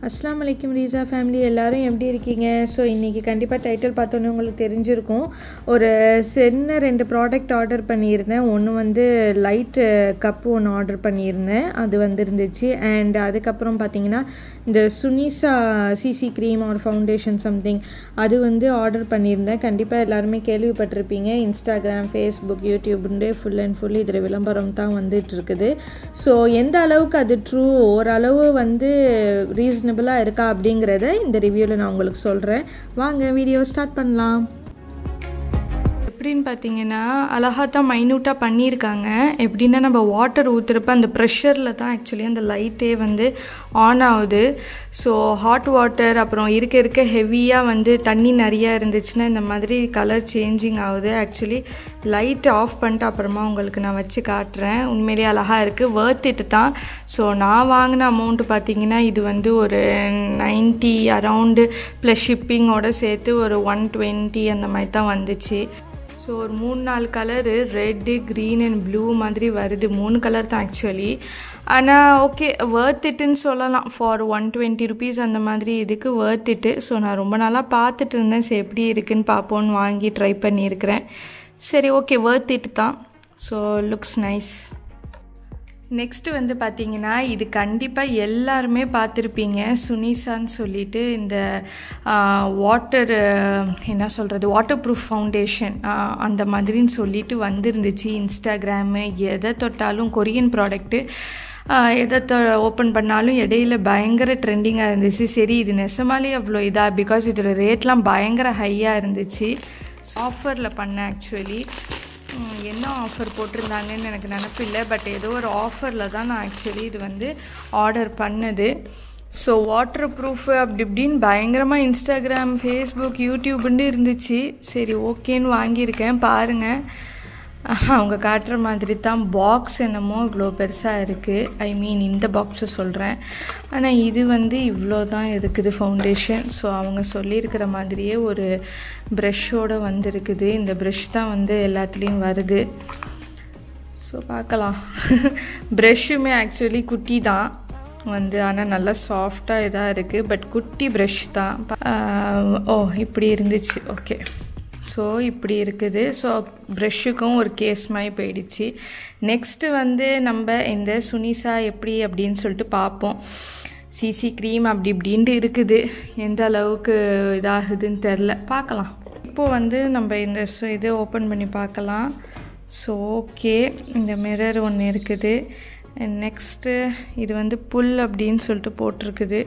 அஸ்லாம் வலைக்கம் ரீசா ஃபேமிலி எல்லாரும் எப்படி இருக்கீங்க ஸோ இன்றைக்கி கண்டிப்பாக டைட்டில் பார்த்தோன்னே உங்களுக்கு தெரிஞ்சிருக்கும் ஒரு சின்ன ரெண்டு ப்ராடக்ட் ஆர்டர் பண்ணியிருந்தேன் ஒன்று வந்து லைட்டு கப்பு ஒன்று ஆர்டர் பண்ணியிருந்தேன் அது வந்துருந்துச்சு அண்ட் அதுக்கப்புறம் பார்த்தீங்கன்னா இந்த Sunisa CC cream or foundation something அது வந்து ஆர்டர் பண்ணியிருந்தேன் கண்டிப்பாக எல்லாருமே கேள்விப்பட்டிருப்பீங்க இன்ஸ்டாகிராம் ஃபேஸ்புக் யூடியூப்னு ஃபுல் அண்ட் ஃபுல் இதில் விளம்பரம் தான் வந்துட்டு இருக்குது ஸோ எந்த அளவுக்கு அது ட்ரூ ஓரளவு வந்து ரீசனபிளாக இருக்கா அப்படிங்கிறத இந்த ரிவ்யூவில் நான் உங்களுக்கு சொல்கிறேன் வாங்க வீடியோ ஸ்டார்ட் பண்ணலாம் எப்படின்னு பார்த்தீங்கன்னா அழகாக தான் மைன்யூட்டாக பண்ணியிருக்காங்க எப்படின்னா நம்ம வாட்டர் ஊற்றுறப்ப அந்த ப்ரெஷரில் தான் ஆக்சுவலி அந்த லைட்டே வந்து ஆன் ஆகுது ஸோ ஹாட் வாட்டர் அப்புறம் இருக்க இருக்க ஹெவியாக வந்து தண்ணி நிறையா இருந்துச்சுன்னா இந்த மாதிரி கலர் சேஞ்சிங் ஆகுது ஆக்சுவலி லைட் ஆஃப் பண்ணிட்டு அப்புறமா உங்களுக்கு நான் வச்சு காட்டுறேன் உண்மையிலேயே அழகாக இருக்குது வேர்த் இட்டு தான் ஸோ நான் வாங்கின அமௌண்ட்டு பார்த்தீங்கன்னா இது வந்து ஒரு நைன்ட்டி அரவுண்டு ப்ளஸ் ஷிப்பிங்கோட சேர்த்து ஒரு ஒன் டுவெண்ட்டி அந்த மாதிரி தான் வந்துச்சு ஸோ ஒரு மூணு நாலு colour red green and blue மாதிரி வருது மூணு கலர் தான் ஆக்சுவலி ஆனால் ஓகே வேர்த் இட்டுன்னு சொல்லலாம் ஃபார் ஒன் டுவெண்ட்டி ருபீஸ் அந்த மாதிரி இதுக்கு வேர்த் இட்டு ஸோ நான் ரொம்ப நாளாக பார்த்துட்டு இருந்தேன் சரி எப்படி இருக்குன்னு பார்ப்போன்னு வாங்கி ட்ரை பண்ணியிருக்கிறேன் சரி ஓகே வேர்த் இட்டு தான் ஸோ லுக்ஸ் நைஸ் நெக்ஸ்ட்டு வந்து பார்த்தீங்கன்னா இது கண்டிப்பாக எல்லாருமே பார்த்துருப்பீங்க சுனிசான்னு சொல்லிட்டு இந்த வாட்டர் என்ன சொல்கிறது வாட்டர் ப்ரூஃப் ஃபவுண்டேஷன் அந்த மாதிரின்னு சொல்லிட்டு வந்திருந்துச்சு இன்ஸ்டாகிராமு எதை தொட்டாலும் கொரியன் ப்ராடக்ட்டு எதை ஓப்பன் பண்ணாலும் இடையில பயங்கர ட்ரெண்டிங்காக இருந்துச்சு சரி இது நெசமாலே அவ்வளோ இதாக பிகாஸ் இதில் ரேட்லாம் பயங்கர ஹையாக இருந்துச்சு ஆஃபரில் பண்ணேன் ஆக்சுவலி என்ன ஆஃபர் போட்டிருந்தாங்கன்னு எனக்கு நினப்பில்லை பட் ஏதோ ஒரு ஆஃபரில் தான் நான் ஆக்சுவலி இது வந்து ஆர்டர் பண்ணது ஸோ வாட்டர் ப்ரூஃபு அப்படி இப்படின்னு பயங்கரமாக இன்ஸ்டாகிராம் ஃபேஸ்புக் யூடியூப்னு இருந்துச்சு சரி ஓகேன்னு வாங்கியிருக்கேன் பாருங்கள் அவங்க காட்டுற மாதிரி தான் பாக்ஸ் என்னமோ இவ்வளோ பெருசாக இருக்குது ஐ மீன் இந்த பாக்ஸை சொல்கிறேன் ஆனால் இது வந்து இவ்வளோ தான் இருக்குது ஃபவுண்டேஷன் ஸோ அவங்க சொல்லியிருக்கிற மாதிரியே ஒரு ப்ரெஷ்ஷோடு வந்திருக்குது இந்த ப்ரெஷ் தான் வந்து எல்லாத்துலேயும் வருது ஸோ பார்க்கலாம் ப்ரெஷ்ஷுமே ஆக்சுவலி குட்டி தான் வந்து ஆனால் நல்லா சாஃப்டாக இதாக இருக்குது பட் குட்டி ப்ரெஷ் தான் ஓ இப்படி இருந்துச்சு ஓகே ஸோ இப்படி இருக்குது ஸோ ப்ரெஷ்ஷுக்கும் ஒரு கேஸ் மாதிரி போயிடுச்சு நெக்ஸ்ட்டு வந்து நம்ம இந்த சுனிசா எப்படி அப்படின்னு சொல்லிட்டு பார்ப்போம் சிசி க்ரீம் அப்படி இப்படின்ட்டு இருக்குது எந்த அளவுக்கு இதாகுதுன்னு தெரில பார்க்கலாம் இப்போது வந்து நம்ம இந்த இது ஓப்பன் பண்ணி பார்க்கலாம் ஸோ ஓகே இந்த மிரர் ஒன்று இருக்குது நெக்ஸ்ட்டு இது வந்து புல் அப்படின்னு சொல்லிட்டு போட்டிருக்குது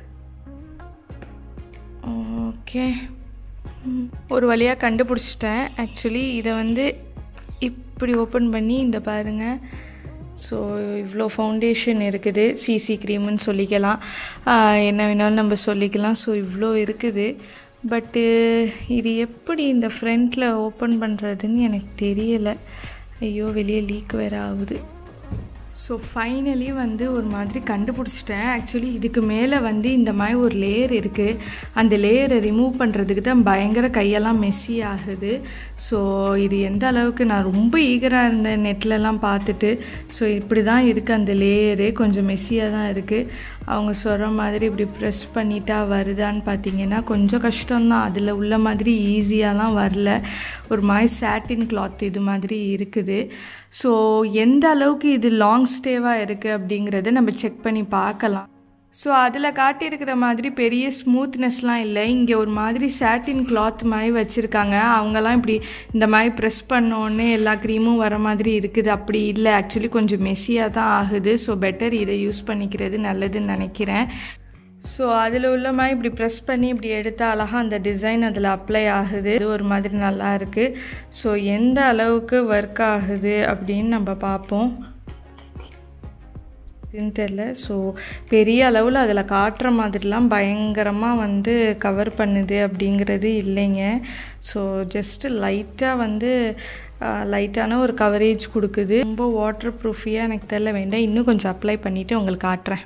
ஓகே ஒரு வழியாக கண்டுபிடிச்சிட்டேன் ஆக்சுவலி இதை வந்து இப்படி ஓப்பன் பண்ணி இந்த பாருங்கள் ஸோ இவ்வளோ ஃபவுண்டேஷன் இருக்குது சிசி க்ரீமுன்னு சொல்லிக்கலாம் என்ன வேணாலும் நம்ம சொல்லிக்கலாம் ஸோ இவ்வளோ இருக்குது பட்டு இது எப்படி இந்த ஃப்ரண்ட்டில் ஓப்பன் பண்ணுறதுன்னு எனக்கு தெரியலை ஐயோ வெளியே லீக் வேறு ஆகுது ஸோ ஃபைனலி வந்து ஒரு மாதிரி கண்டுபிடிச்சிட்டேன் ஆக்சுவலி இதுக்கு மேலே வந்து இந்த மாதிரி ஒரு லேயர் இருக்குது அந்த லேயரை ரிமூவ் பண்ணுறதுக்கு தான் பயங்கர கையெல்லாம் மெஸ்ஸி ஆகுது ஸோ இது எந்த அளவுக்கு நான் ரொம்ப ஈகராக இருந்தேன் நெட்லலாம் பார்த்துட்டு ஸோ இப்படி தான் இருக்குது அந்த லேயரு கொஞ்சம் மெஸ்ஸியாக தான் இருக்குது அவங்க சொல்கிற மாதிரி இப்படி ப்ரெஸ் பண்ணிட்டா வருதான்னு பார்த்தீங்கன்னா கொஞ்சம் கஷ்டம்தான் அதில் உள்ள மாதிரி ஈஸியாலாம் வரல ஒரு மாதிரி சாட்டின் கிளாத் இது மாதிரி இருக்குது ஸோ எந்த அளவுக்கு இது லாங் ஸ்டேவாக இருக்குது அப்படிங்கிறத நம்ம செக் பண்ணி பார்க்கலாம் ஸோ அதில் காட்டியிருக்கிற மாதிரி பெரிய ஸ்மூத்னஸ்லாம் இல்லை இங்கே ஒரு மாதிரி சாட்டின் கிளாத் மாதிரி வச்சுருக்காங்க அவங்கெல்லாம் இப்படி இந்த மாதிரி ப்ரெஸ் பண்ணோன்னே எல்லா க்ரீமும் வர மாதிரி இருக்குது அப்படி இல்லை ஆக்சுவலி கொஞ்சம் மெஸ்ஸியாக தான் ஆகுது ஸோ பெட்டர் இதை யூஸ் பண்ணிக்கிறது நல்லதுன்னு நினைக்கிறேன் ஸோ அதில் உள்ள மாதிரி இப்படி ப்ரெஸ் பண்ணி இப்படி எடுத்தால் அழகாக அந்த டிசைன் அதில் அப்ளை ஆகுது இது ஒரு மாதிரி நல்லா இருக்குது ஸோ எந்த அளவுக்கு ஒர்க் ஆகுது அப்படின்னு நம்ம பார்ப்போம் இதுன்னு தெரில ஸோ பெரிய அளவில் அதில் காட்டுற மாதிரிலாம் பயங்கரமாக வந்து கவர் பண்ணுது அப்படிங்கிறது இல்லைங்க ஸோ ஜஸ்ட்டு லைட்டாக வந்து லைட்டான ஒரு கவரேஜ் கொடுக்குது ரொம்ப வாட்டர் ப்ரூஃபியாக எனக்கு தெரில வேண்டாம் இன்னும் கொஞ்சம் அப்ளை பண்ணிவிட்டு உங்களுக்கு காட்டுறேன்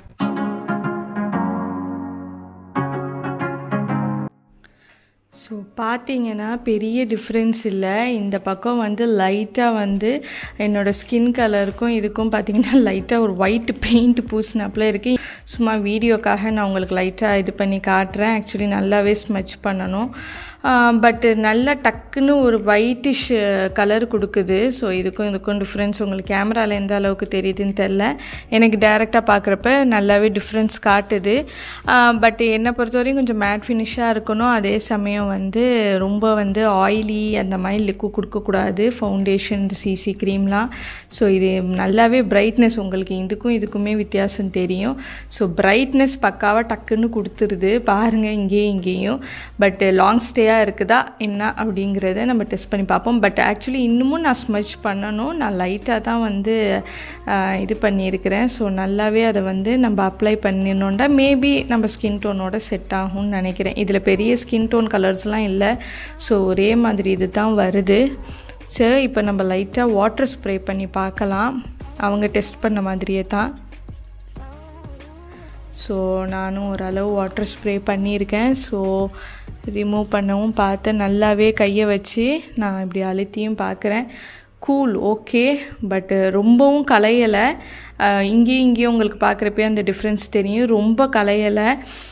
ஸோ பார்த்தீங்கன்னா பெரிய டிஃப்ரென்ஸ் இல்லை இந்த பக்கம் வந்து லைட்டாக வந்து என்னோடய ஸ்கின் கலருக்கும் இதுக்கும் பார்த்தீங்கன்னா லைட்டாக ஒரு ஒயிட் பெயிண்ட் பூசினாப்புல இருக்குது சும்மா வீடியோக்காக நான் உங்களுக்கு லைட்டாக இது பண்ணி காட்டுறேன் ஆக்சுவலி நல்லாவே ஸ்மெச் பண்ணணும் பட்டு நல்லா டக்குன்னு ஒரு ஒயிட்டிஷ் கலர் கொடுக்குது ஸோ இதுக்கும் இதுக்கும் டிஃப்ரென்ஸ் உங்களுக்கு கேமராவில் எந்த அளவுக்கு தெரியுதுன்னு தெரில எனக்கு டேரெக்டாக பார்க்குறப்ப நல்லாவே டிஃப்ரென்ஸ் காட்டுது பட் என்னை பொறுத்தவரையும் கொஞ்சம் மேட் ஃபினிஷாக இருக்கணும் அதே சமயம் வந்து ரொம்ப வந்து ஆயிலி அந்த மாதிரி லிக்கு கொடுக்கக்கூடாது ஃபவுண்டேஷன் இந்த சிசி க்ரீம்லாம் ஸோ இது நல்லாவே பிரைட்னஸ் உங்களுக்கு இதுக்கும் இதுக்குமே வித்தியாசம் தெரியும் ஸோ பிரைட்னஸ் பக்காவாக டக்குன்னு கொடுத்துருது பாருங்கள் இங்கேயும் இங்கேயும் பட் லாங் ஸ்டேயாக இருக்குதா என்ன அப்படிங்கிறத நம்ம டெஸ்ட் பண்ணி பார்ப்போம் பட் ஆக்சுவலி இன்னமும் நான் ஸ்மச் பண்ணணும் நான் லைட்டாக தான் வந்து இது பண்ணியிருக்கிறேன் ஸோ நல்லாவே அதை வந்து நம்ம அப்ளை பண்ணினோண்டா மேபி நம்ம ஸ்கின் டோனோட செட் ஆகும்னு நினைக்கிறேன் இதில் பெரிய ஸ்கின் டோன் கலர்ஸ்லாம் இல்லை ஸோ ஒரே மாதிரி இது தான் வருது சரி இப்போ நம்ம லைட்டாக வாட்டர் ஸ்ப்ரே பண்ணி பார்க்கலாம் அவங்க டெஸ்ட் பண்ண மாதிரியே தான் ஸோ நானும் ஓரளவு வாட்டர் ஸ்ப்ரே பண்ணியிருக்கேன் ஸோ ரிமூவ் பண்ணவும் பார்த்து நல்லாவே கையை வச்சு நான் இப்படி அழுத்தியும் பார்க்குறேன் கூல் ஓகே பட்டு ரொம்பவும் கலையலை இங்கேயும் இங்கேயும் உங்களுக்கு பார்க்குறப்பே அந்த டிஃப்ரென்ஸ் தெரியும் ரொம்ப கலையலை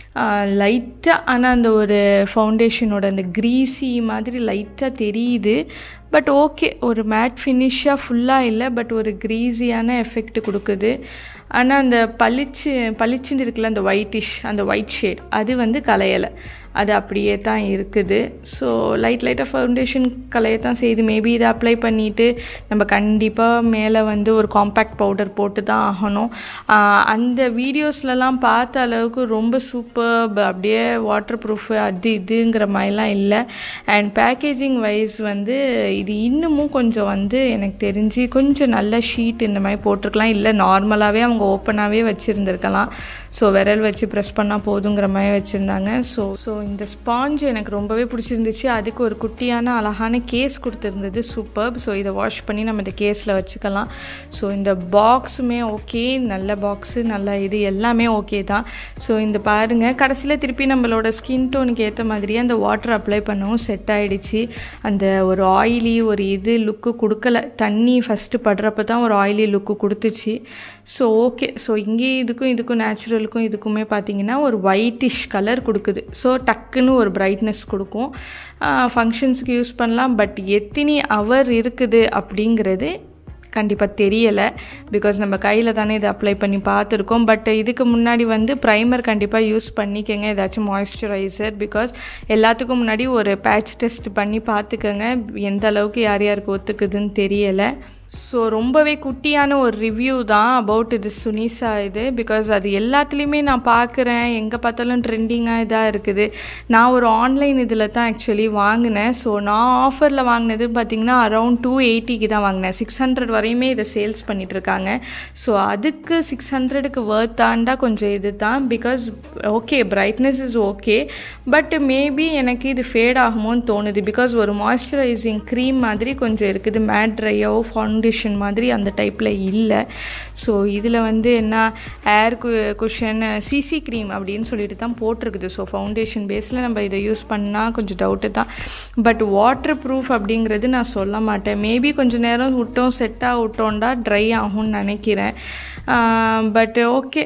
லைட்டாக ஆனால் அந்த ஒரு ஃபவுண்டேஷனோட அந்த க்ரீஸி மாதிரி லைட்டாக தெரியுது பட் ஓகே ஒரு மேட் ஃபினிஷாக ஃபுல்லாக இல்லை பட் ஒரு க்ரீஸியான எஃபெக்ட் கொடுக்குது ஆனால் அந்த பளிச்சு பளிச்சுன்னு இருக்குல்ல அந்த ஒயிட்டிஷ் அந்த ஒயிட் ஷேட் அது வந்து கலையலை அது அப்படியே தான் இருக்குது ஸோ லைட் லைட்டாக ஃபவுண்டேஷன் கலையை தான் செய்யுது மேபி இதை அப்ளை பண்ணிவிட்டு நம்ம கண்டிப்பாக மேலே வந்து ஒரு காம்பேக்ட் பவுடர் போட்டு தான் ஆகணும் அந்த வீடியோஸ்லலாம் பார்த்த அளவுக்கு ரொம்ப சூப்பர் அப்படியே வாட்டர் ப்ரூஃப் அது இதுங்கிற மாதிரிலாம் இல்லை அண்ட் பேக்கேஜிங் வைஸ் வந்து இது இன்னமும் கொஞ்சம் வந்து எனக்கு தெரிஞ்சு கொஞ்சம் நல்ல ஷீட் இந்த மாதிரி போட்டிருக்கலாம் இல்லை நார்மலாகவே அவங்க ஓப்பனாகவே வச்சுருந்துருக்கலாம் ஸோ விரல் வச்சு ப்ரெஸ் பண்ணால் போதுங்கிற மாதிரி வச்சுருந்தாங்க ஸோ ஸோ இந்த ஸ்பாஞ்ச் எனக்கு ரொம்பவே பிடிச்சிருந்துச்சு அதுக்கு ஒரு குட்டியான அழகான கேஸ் கொடுத்துருந்தது சூப்பர் ஸோ இதை வாஷ் பண்ணி நம்ம இந்த கேஸில் வச்சுக்கலாம் ஸோ இந்த பாக்ஸுமே ஓகே நல்ல பாக்ஸு நல்ல இது எல்லாமே ஓகே தான் ஸோ இந்த பாருங்கள் கடைசியில் திருப்பி நம்மளோட ஸ்கின் டோனுக்கு ஏற்ற மாதிரியே அந்த வாட்டர் அப்ளை பண்ணவும் செட் ஆகிடுச்சு அந்த ஒரு ஆயிலி ஒரு இது லுக்கு கொடுக்கல தண்ணி ஃபஸ்ட்டு படுறப்ப தான் ஒரு ஆயிலி லுக்கு கொடுத்துச்சு ஸோ ஓகே ஸோ இங்கே இதுக்கும் இதுக்கும் நேச்சுரலுக்கும் இதுக்குமே பார்த்தீங்கன்னா ஒரு ஒயிட்டிஷ் கலர் கொடுக்குது ஸோ டக்குன்னு ஒரு பிரைட்னஸ் கொடுக்கும் ஃபங்க்ஷன்ஸுக்கு யூஸ் பண்ணலாம் பட் எத்தனை அவர் இருக்குது அப்படிங்கிறது கண்டிப்பாக தெரியலை பிகாஸ் நம்ம கையில் தானே இதை அப்ளை பண்ணி பார்த்துருக்கோம் பட் இதுக்கு முன்னாடி வந்து ப்ரைமர் கண்டிப்பாக யூஸ் பண்ணிக்கோங்க ஏதாச்சும் மாய்ஸ்சரைசர் பிகாஸ் எல்லாத்துக்கும் முன்னாடி ஒரு பேட்ச் டெஸ்ட் பண்ணி பார்த்துக்கோங்க எந்த அளவுக்கு யார் யாருக்கு ஒத்துக்குதுன்னு தெரியலை ஸோ ரொம்பவே குட்டியான ஒரு ரிவ்யூ தான் அபவுட் இது சுனிசா இது பிகாஸ் அது எல்லாத்துலேயுமே நான் பார்க்குறேன் எங்கே பார்த்தாலும் ட்ரெண்டிங்காக இதாக இருக்குது நான் ஒரு ஆன்லைன் இதில் தான் ஆக்சுவலி வாங்கினேன் ஸோ நான் ஆஃபரில் வாங்கினது பார்த்திங்கன்னா அரௌண்ட் டூ எயிட்டிக்கு தான் வாங்கினேன் சிக்ஸ் ஹண்ட்ரட் வரையுமே இதை சேல்ஸ் பண்ணிகிட்ருக்காங்க ஸோ அதுக்கு சிக்ஸ் ஹண்ட்ரடுக்கு ஒர்த்தாண்டா கொஞ்சம் இது தான் because okay brightness is okay but maybe எனக்கு இது ஃபேட் ஆகுமோன்னு தோணுது பிகாஸ் ஒரு மாய்ஸ்சரைசிங் க்ரீம் மாதிரி கொஞ்சம் இருக்குது மேட் ட்ரையோ ஃபவுண்ட் ஃபவுண்டேஷன் மாதிரி அந்த டைப்பில் இல்லை ஸோ இதில் வந்து என்ன ஏர் கு குஷன் சிசி க்ரீம் அப்படின்னு சொல்லிட்டு தான் போட்டிருக்குது ஸோ ஃபவுண்டேஷன் பேஸில் நம்ம இதை யூஸ் பண்ணால் கொஞ்சம் டவுட்டு தான் பட் வாட்டர் ப்ரூஃப் அப்படிங்கிறது நான் சொல்ல மாட்டேன் மேபி கொஞ்சம் நேரம் விட்டோம் செட்டாக விட்டோண்டா ட்ரை ஆகும்னு நினைக்கிறேன் பட் ஓகே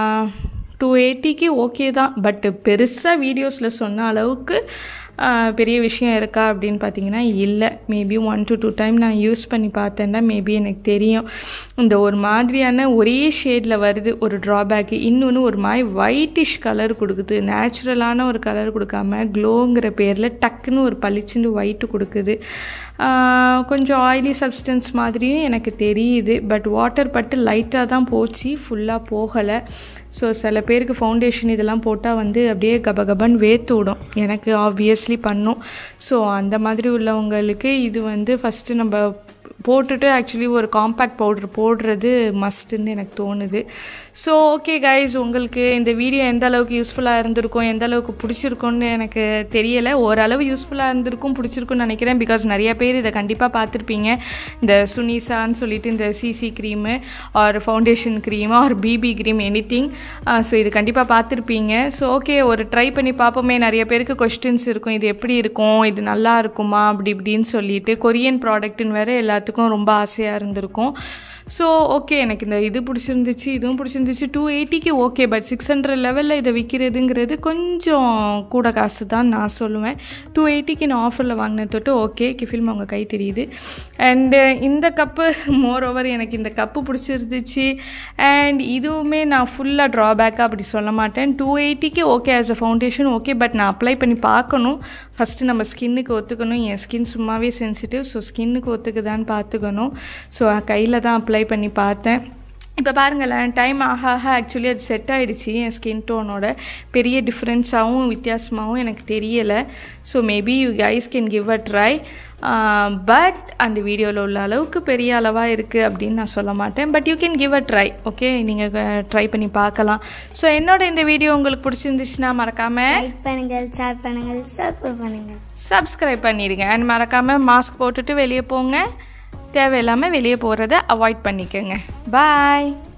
டூ எயிட்டிக்கு ஓகே தான் பட் பெருசாக வீடியோஸில் சொன்ன அளவுக்கு பெரிய விஷயம் இருக்கா அப்படின்னு பார்த்தீங்கன்னா இல்லை maybe one to two time நான் யூஸ் பண்ணி பார்த்தேன்னா மேபி எனக்கு தெரியும் இந்த ஒரு மாதிரியான ஒரே ஷேடில் வருது ஒரு ட்ராபேக்கு இன்னொன்று ஒரு மாதிரி ஒயிட்டிஷ் கலர் கொடுக்குது நேச்சுரலான ஒரு கலர் கொடுக்காம க்ளோங்கிற பேரில் டக்குன்னு ஒரு பளிச்சுன்னு ஒயிட்டு கொடுக்குது கொஞ்சம் ஆயிலி சப்ஸ்டன்ஸ் மாதிரியும் எனக்கு தெரியுது பட் வாட்டர் பட்டு லைட்டாக தான் போச்சு ஃபுல்லாக போகலை ஸோ சில பேருக்கு ஃபவுண்டேஷன் இதெல்லாம் போட்டால் வந்து அப்படியே கபகபன்னு வேத்து விடும் எனக்கு ஆப்வியஸ்லி பண்ணும் ஸோ அந்த மாதிரி உள்ளவங்களுக்கு இது வந்து ஃபஸ்ட்டு நம்ம போட்டுட்டு ஆக்சுவலி ஒரு காம்பேக்ட் பவுடர் போடுறது மஸ்ட்டுன்னு எனக்கு தோணுது ஸோ ஓகே கைஸ் உங்களுக்கு இந்த வீடியோ எந்த அளவுக்கு யூஸ்ஃபுல்லாக இருந்திருக்கும் எந்த அளவுக்கு பிடிச்சிருக்கும்னு எனக்கு தெரியலை ஓரளவு யூஸ்ஃபுல்லாக இருந்திருக்கும் பிடிச்சிருக்கும்னு நினைக்கிறேன் பிகாஸ் நிறைய பேர் இதை கண்டிப்பாக பார்த்துருப்பீங்க இந்த சுனிசான்னு சொல்லிட்டு இந்த CC cream or foundation cream or BB cream anything so இது கண்டிப்பாக பார்த்துருப்பீங்க ஸோ ஓகே ஒரு ட்ரை பண்ணி பார்ப்போமே நிறைய பேருக்கு கொஸ்டின்ஸ் இருக்கும் இது எப்படி இருக்கும் இது நல்லா இருக்குமா அப்படி இப்படின்னு சொல்லிட்டு கொரியன் ப்ராடக்ட்டுன்னு வேறு எல்லாத்துக்கும் ரொம்ப ஆசையாக இருந்திருக்கும் ஸோ ஓகே எனக்கு இந்த இது பிடிச்சிருந்துச்சு இதுவும் பிடிச்சிருந்துச்சு டூ எயிட்டிக்கு ஓகே பட் சிக்ஸ் ஹண்ட்ரட் லெவலில் இதை விற்கிறதுங்கிறது கொஞ்சம் கூட காசு தான் நான் சொல்லுவேன் டூ எயிட்டிக்கு நான் ஆஃபரில் வாங்கின தொட்டு ஓகே கிஃபில்ம் அவங்க கை தெரியுது அண்டு இந்த கப்பு மோர் ஓவர் எனக்கு இந்த கப்பு பிடிச்சிருந்துச்சு அண்ட் இதுவுமே நான் ஃபுல்லாக ட்ராபேக்காக அப்படி சொல்ல மாட்டேன் டூ எயிட்டிக்கு okay as a foundation okay but நான் அப்ளை பண்ணி பார்க்கணும் ஃபஸ்ட்டு நம்ம ஸ்கின்னுக்கு ஒத்துக்கணும் என் ஸ்கின் சும்மாவே சென்சிட்டிவ் ஸோ ஸ்கின்னுக்கு ஒத்துக்குதான்னு பார்த்துக்கணும் ஸோ கையில் தான் அப்ளை பண்ணி பார்த்தேன் இப்போ பாருங்களேன் டைம் ஆக ஆக ஆக்சுவலி அது செட் ஆகிடுச்சு என் ஸ்கின் டோனோட பெரிய டிஃப்ரென்ஸாகவும் வித்தியாசமாகவும் எனக்கு தெரியலை so maybe you guys can give a try but அந்த வீடியோவில் உள்ள அளவுக்கு பெரிய அளவாக இருக்குது அப்படின்னு நான் சொல்ல மாட்டேன் but you can give a try okay நீங்கள் ட்ரை பண்ணி பார்க்கலாம் ஸோ என்னோட இந்த வீடியோ உங்களுக்கு பிடிச்சிருந்துச்சுன்னா மறக்காமல் லைக் பண்ணுங்கள் ஷேர் பண்ணுங்கள் சப்ஸ்கிரைப் பண்ணுங்கள் சப்ஸ்கிரைப் பண்ணிடுங்க அண்ட் மறக்காமல் மாஸ்க் போட்டுட்டு வெளியே போங்க தேவையில்லாமல் வெளியே போகிறத அவாய்ட் பண்ணிக்கோங்க பாய்